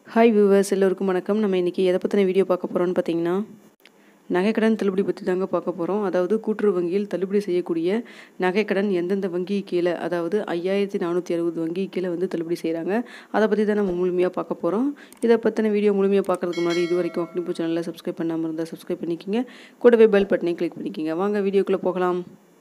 hi viewers எல்லோருக்கும் வணக்கம் நம்ம இன்றைக்கி எதை பற்றின வீடியோ பார்க்க போகிறோம்னு பார்த்தீங்கன்னா நகைக்கடன் தள்ளுபடி பற்றி தாங்க பார்க்க போகிறோம் அதாவது கூட்டுறவு வங்கியில் தள்ளுபடி செய்யக்கூடிய நகைக்கடன் எந்தெந்த வங்கி கீழே அதாவது ஐயாயிரத்தி நானூற்றி அறுபது வங்கி கீழே வந்து தள்ளுபடி செய்கிறாங்க அதை பற்றி தான் நம்ம முழுமையாக பார்க்க போகிறோம் இதை பற்றின வீடியோ முழுமையாக பார்க்குறதுக்கு முன்னாடி இது வரைக்கும் அக்னிபூ சேனலில் சப்ஸ்கிரைப் பண்ணாமல் இருந்தால் சப்ஸ்கிரைப் பண்ணிக்கிங்க கூடவே பெல் பட்டனை கிளிக் பண்ணிக்கிங்க வாங்க வீடியோக்குள்ளே போகலாம்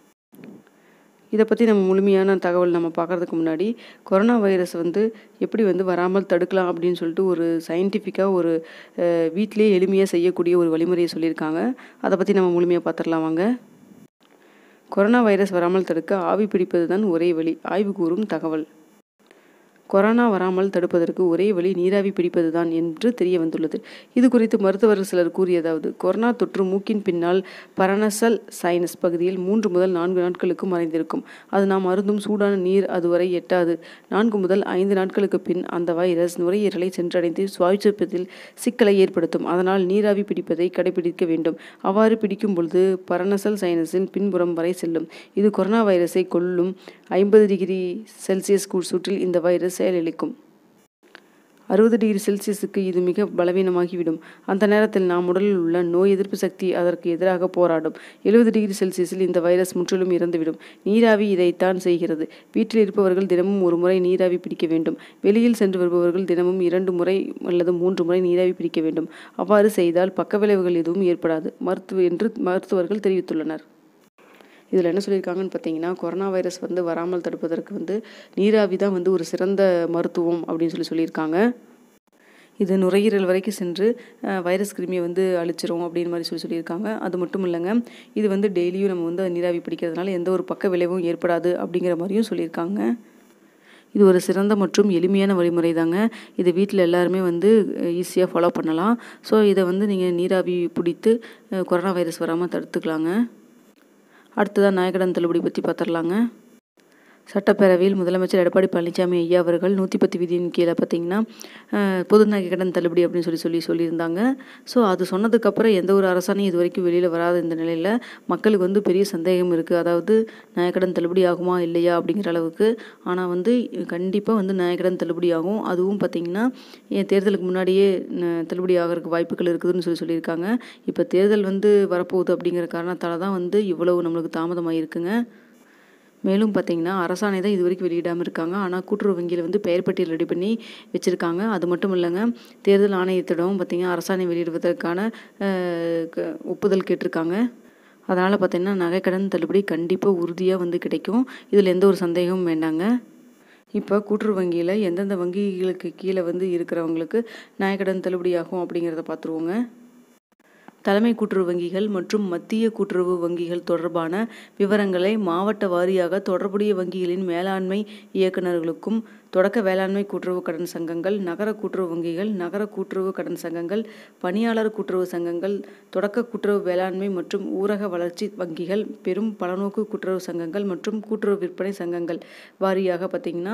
இதை பற்றி நம்ம முழுமையான தகவல் நம்ம பார்க்குறதுக்கு முன்னாடி கொரோனா வைரஸ் வந்து எப்படி வந்து வராமல் தடுக்கலாம் அப்படின்னு சொல்லிட்டு ஒரு சயின்டிஃபிக்காக ஒரு வீட்டிலே எளிமையாக செய்யக்கூடிய ஒரு வழிமுறையை சொல்லியிருக்காங்க அதை பற்றி நம்ம முழுமையாக பார்த்துடலாம் வாங்க கொரோனா வைரஸ் வராமல் தடுக்க ஆவி பிடிப்பது தான் ஒரே வழி ஆய்வு கூறும் தகவல் கொரோனா வராமல் தடுப்பதற்கு ஒரே வழி நீராவி பிடிப்பது தான் என்று தெரிய வந்துள்ளது இது குறித்து மருத்துவர்கள் சிலர் கூறியதாவது கொரோனா தொற்று மூக்கின் பின்னால் பரணசல் சைனஸ் பகுதியில் மூன்று முதல் நான்கு நாட்களுக்கு மறைந்திருக்கும் அது நாம் அருந்தும் சூடான நீர் அதுவரை எட்டாது நான்கு முதல் ஐந்து நாட்களுக்கு பின் அந்த வைரஸ் நுரையீரலை சென்றடைந்து சுவாசிப்பதில் சிக்கலை ஏற்படுத்தும் அதனால் நீராவி பிடிப்பதை கடைபிடிக்க வேண்டும் அவ்வாறு பிடிக்கும் பொழுது பரணசல் சைனஸின் பின்புறம் வரை செல்லும் இது கொரோனா வைரஸை கொல்லும் ஐம்பது டிகிரி செல்சியஸ் சூற்றில் இந்த வைரஸ் செயலிழக்கும் அறுபது டிகிரி செல்சியஸுக்கு இது மிக பலவீனமாகிவிடும் அந்த நேரத்தில் நாம் உடலில் உள்ள நோய் எதிர்ப்பு சக்தி அதற்கு எதிராக போராடும் எழுபது டிகிரி செல்சியஸில் இந்த வைரஸ் முற்றிலும் இறந்துவிடும் நீராவி இதைத்தான் செய்கிறது வீட்டில் இருப்பவர்கள் தினமும் ஒரு முறை நீராவி பிடிக்க வேண்டும் வெளியில் சென்று வருபவர்கள் தினமும் இரண்டு முறை அல்லது மூன்று முறை நீராவி பிடிக்க வேண்டும் அவ்வாறு செய்தால் பக்கவிளைவுகள் எதுவும் ஏற்படாது மருத்துவ என்று மருத்துவர்கள் தெரிவித்துள்ளனர் இதில் என்ன சொல்லியிருக்காங்கன்னு பார்த்தீங்கன்னா கொரோனா வைரஸ் வந்து வராமல் தடுப்பதற்கு வந்து நீராவி தான் வந்து ஒரு சிறந்த மருத்துவம் அப்படின்னு சொல்லி சொல்லியிருக்காங்க இது நுரையீரல் வரைக்கும் சென்று வைரஸ் கிருமியை வந்து அழிச்சிரும் அப்படின்னு மாதிரி சொல்லி சொல்லியிருக்காங்க அது மட்டும் இல்லைங்க இது வந்து டெய்லியும் நம்ம வந்து நீராவி பிடிக்கிறதுனால எந்த ஒரு பக்க விளைவும் ஏற்படாது அப்படிங்கிற மாதிரியும் சொல்லியிருக்காங்க இது ஒரு சிறந்த மற்றும் எளிமையான வழிமுறை தாங்க இதை வீட்டில் எல்லாருமே வந்து ஈஸியாக ஃபாலோ பண்ணலாம் ஸோ இதை வந்து நீங்கள் நீராவி பிடித்து கொரோனா வைரஸ் வராமல் தடுத்துக்கலாங்க அடுத்ததாக நாயகடன் தள்ளுபடி பற்றி பார்த்துடலாங்க சட்டப்பேரவையில் முதலமைச்சர் எடப்பாடி பழனிசாமி ஐயா அவர்கள் நூற்றி பத்து விதியின் கீழே பார்த்தீங்கன்னா பொது நகைக்கடன் தள்ளுபடி அப்படின்னு சொல்லி சொல்லி சொல்லியிருந்தாங்க ஸோ அது சொன்னதுக்கப்புறம் எந்த ஒரு அரசாணையும் இது வரைக்கும் வெளியில் வராத இந்த நிலையில் மக்களுக்கு வந்து பெரிய சந்தேகம் இருக்குது அதாவது நகைக்கடன் தள்ளுபடி ஆகுமா இல்லையா அப்படிங்கிற அளவுக்கு ஆனால் வந்து கண்டிப்பாக வந்து நகைக்கடன் தள்ளுபடி ஆகும் அதுவும் பார்த்திங்கன்னா தேர்தலுக்கு முன்னாடியே தள்ளுபடி ஆகிறதுக்கு வாய்ப்புகள் இருக்குதுன்னு சொல்லி சொல்லியிருக்காங்க இப்போ தேர்தல் வந்து வரப்போகுது அப்படிங்கிற காரணத்தால் தான் வந்து இவ்வளவு நம்மளுக்கு தாமதமாக இருக்குங்க மேலும் பார்த்தீங்கன்னா அரசாணை தான் இது வரைக்கும் வெளியிடாமல் இருக்காங்க ஆனால் கூட்டுறவு வங்கியில் வந்து பெயர் பட்டியல் ரெடி பண்ணி வச்சுருக்காங்க அது மட்டும் இல்லைங்க தேர்தல் ஆணையத்திடமும் பார்த்திங்கன்னா அரசாணை வெளியிடுவதற்கான ஒப்புதல் கேட்டிருக்காங்க அதனால் பார்த்திங்கன்னா நகைக்கடன் தள்ளுபடி கண்டிப்பாக உறுதியாக வந்து கிடைக்கும் இதில் எந்த ஒரு சந்தேகமும் வேண்டாங்க இப்போ கூட்டுறவு வங்கியில் எந்தெந்த வங்கிகளுக்கு கீழே வந்து இருக்கிறவங்களுக்கு நகைக்கடன் தள்ளுபடி ஆகும் அப்படிங்கிறத பார்த்துருவோங்க தலைமை கூட்டுறவு வங்கிகள் மற்றும் மத்திய கூட்டுறவு வங்கிகள் தொடர்பான விவரங்களை மாவட்ட வாரியாக தொடர்புடைய வங்கிகளின் மேலாண்மை இயக்குநர்களுக்கும் தொடக்க வேளாண்மை கூட்டுறவு கடன் சங்கங்கள் நகர கூட்டுறவு வங்கிகள் நகர கூட்டுறவு கடன் சங்கங்கள் பணியாளர் கூட்டுறவு சங்கங்கள் தொடக்க கூட்டுறவு வேளாண்மை மற்றும் ஊரக வளர்ச்சி வங்கிகள் பெரும் பலநோக்கு கூட்டுறவு சங்கங்கள் மற்றும் கூட்டுறவு விற்பனை சங்கங்கள் வாரியாக பார்த்திங்கன்னா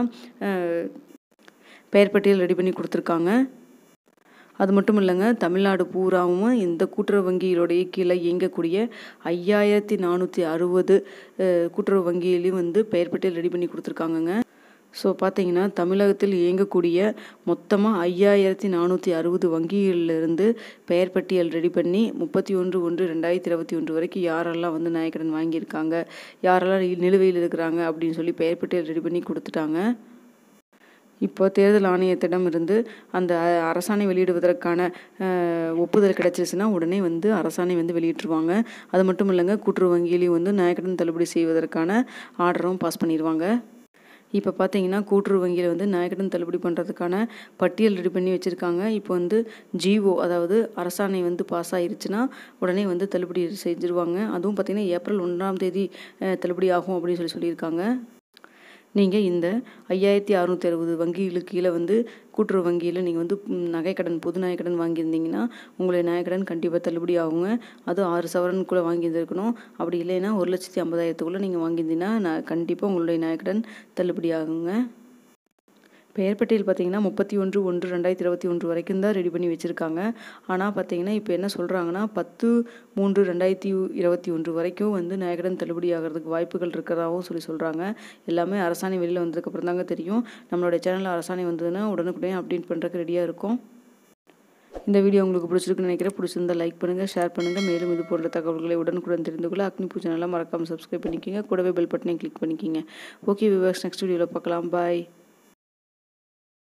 பெயர் பட்டியல் ரெடி பண்ணி கொடுத்துருக்காங்க அது மட்டும் இல்லைங்க தமிழ்நாடு பூராவும் இந்த கூட்டுறவு வங்கிகளுடைய கீழே இயங்கக்கூடிய ஐயாயிரத்தி நானூற்றி அறுபது கூட்டுறவு வங்கியிலையும் வந்து பெயர் பட்டியல் ரெடி பண்ணி கொடுத்துருக்காங்கங்க ஸோ பார்த்தீங்கன்னா தமிழகத்தில் இயங்கக்கூடிய மொத்தமாக ஐயாயிரத்தி நானூற்றி அறுபது வங்கிகளிலிருந்து பெயர் பட்டியல் ரெடி பண்ணி முப்பத்தி ஒன்று ஒன்று ரெண்டாயிரத்தி இருபத்தி ஒன்று வரைக்கும் யாரெல்லாம் வந்து நாயக்கடன் வாங்கியிருக்காங்க யாரெல்லாம் நிலுவையில் இருக்கிறாங்க அப்படின்னு சொல்லி பெயர் பட்டியல் ரெடி பண்ணி கொடுத்துட்டாங்க இப்போ தேர்தல் ஆணையத்திடம் இருந்து அந்த அரசாணை வெளியிடுவதற்கான ஒப்புதல் கிடைச்சிருச்சுன்னா உடனே வந்து அரசாணை வந்து வெளியிட்டுருவாங்க அது மட்டும் இல்லைங்க கூட்டுறவு வங்கியிலையும் வந்து நயக்கடன் தள்ளுபடி செய்வதற்கான ஆர்டரும் பாஸ் பண்ணிடுவாங்க இப்போ பார்த்தீங்கன்னா கூட்டுறவு வங்கியில் வந்து நயக்கடன் தள்ளுபடி பண்ணுறதுக்கான பட்டியல் ரெடி பண்ணி வச்சுருக்காங்க இப்போ வந்து ஜிஓ அதாவது அரசாணை வந்து பாஸ் ஆயிருச்சுன்னா உடனே வந்து தள்ளுபடி செஞ்சுருவாங்க அதுவும் பார்த்திங்கன்னா ஏப்ரல் ஒன்றாம் தேதி தள்ளுபடி ஆகும் அப்படின்னு சொல்லி சொல்லியிருக்காங்க நீங்கள் இந்த ஐயாயிரத்தி அறநூற்றி அறுபது வங்கிகளுக்கு கீழே வந்து கூட்டுறவு வங்கியில் நீங்கள் வந்து நகைக்கடன் பொது நகைக்கடன் வாங்கியிருந்தீங்கன்னா உங்களுடைய நகைக்கடன் கண்டிப்பாக தள்ளுபடி ஆகுங்க அதுவும் ஆறு சவரனுக்குள்ளே வாங்கியிருந்துருக்கணும் அப்படி இல்லைன்னா ஒரு லட்சத்தி ஐம்பதாயிரத்துக்குள்ளே நீங்கள் வாங்கியிருந்தீங்கன்னா நான் கண்டிப்பாக உங்களுடைய நகைக்கடன் தள்ளுபடி ஆகுங்க பெயர் பட்டியல் பார்த்தீங்கன்னா முப்பத்தி ஒன்று ஒன்று ரெண்டாயிரத்தி இருபத்தி ஒன்று வரைக்கும் தான் ரெடி பண்ணி வச்சுருக்காங்க ஆனால் பார்த்தீங்கன்னா இப்போ என்ன சொல்கிறாங்கன்னா பத்து மூன்று ரெண்டாயிரத்தி இருபத்தி ஒன்று வரைக்கும் வந்து நயகடன் தள்ளுபடி ஆகிறதுக்கு வாய்ப்புகள் இருக்கிறதாகவும் சொல்லி சொல்கிறாங்க எல்லாமே அரசாணை வெளியில் வந்ததுக்கப்புறம் தாங்க தெரியும் நம்மளுடைய சேனலில் அரசாணை வந்ததுன்னா உடனுக்குடனே அப்டேட் பண்ணுறதுக்கு ரெடியாக இருக்கும் இந்த வீடியோ உங்களுக்கு பிடிச்சிருக்குன்னு நினைக்கிறேன் பிடிச்சிருந்தா லைக் பண்ணுங்கள் ஷேர் பண்ணுங்கள் மேலும் இது போன்ற தகவல்களை உடனுக்குடன் தெரிந்து கொள்ள அக்னி பூஜை நல்லா மறக்காமல் சப்ஸ்கிரைப் பண்ணிக்கோங்க கூடவே பெல் பட்டனையும் கிளிக் பண்ணிக்கோங்க ஓகே விவாஸ் நெக்ஸ்ட் வீடியோவில் பார்க்கலாம் பாய்